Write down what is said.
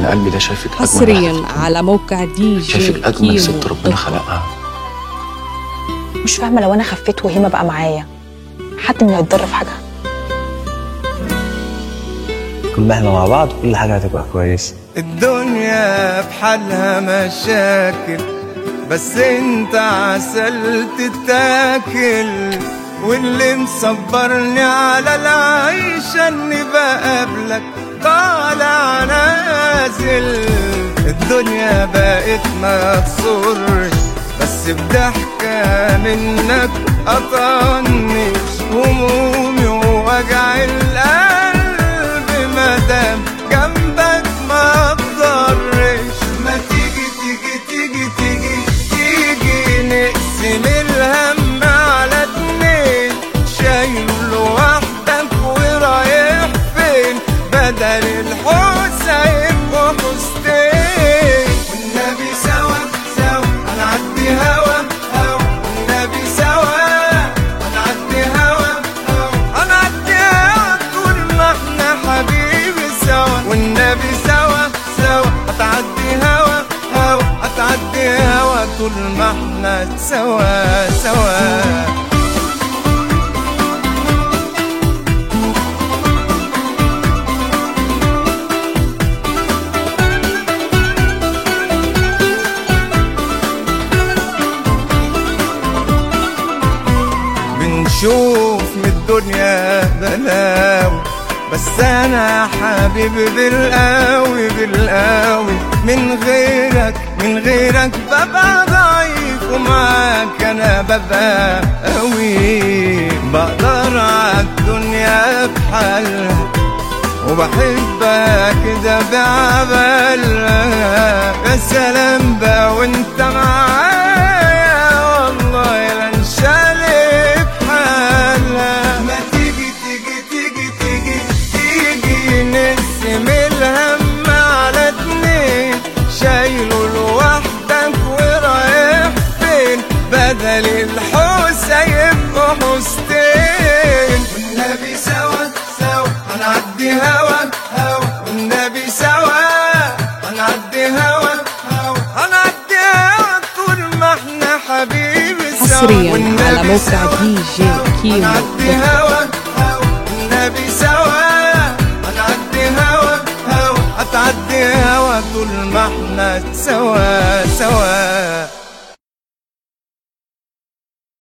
انا قلبي ده شايفك اجمل واحدة حصريا في على موقع دي جي شايفك اجمل كيمو ست ربنا دوت خلقها مش فاهمه لو انا خفيت وهيما بقى معايا حد من هيتضر في حاجه كل ما احنا مع بعض كل حاجة هتبقى كويسة الدنيا بحالها مشاكل بس انت عسل تتاكل واللي مصبرني على العيشة اني بقابلك طالع نازل الدنيا بقت ما تصرش بس بضحكة منك أطنش همومي ووجع القلب مادام جنبك ما اقدرش ما تيجي تيجي تيجي تيجي تيجي نقسم الهم على اتنين شايل لوحدك ورايح فين بدل الحوسة يبقوا حوستين والنبي سوا سوا هنعدي هوا هوا والنبي سوا هنعدي هوا هوا هنعدي هوا طول ما احنا حبيبي سوا والنبي سوا سوا هتعدي هوا هوا هتعدي هوا طول ما احنا سوا سوا بنشوف من الدنيا بلاوي بس انا حبيبي بالقوي بالقوي من غيرك من غيرك ببقى ضعيف ومعاك انا ببقى قوي بقدر عالدنيا بحالها وبحبك كده بعبالها يا سلام بقى وانت معايا والله لا انشالك حالها ما تيجي تيجي تيجي تيجي تيجي نقسم الهم على اتنين شايله لوحدك ورايح فين بدل الحوسة يبقوا حوستين والنبي سوا سوا هنعدي هوا هوا والنبي سوا هنعدي هوا هوا هنعدي هوا طول ما احنا حبيبي سوا حصريا والنبي على موقع سوا دي جي كيمو هنعدي دوت هوا هوا والنبي سوا هنعدي هوا هوا هتعدي هوا طول ما احنا سوا سوا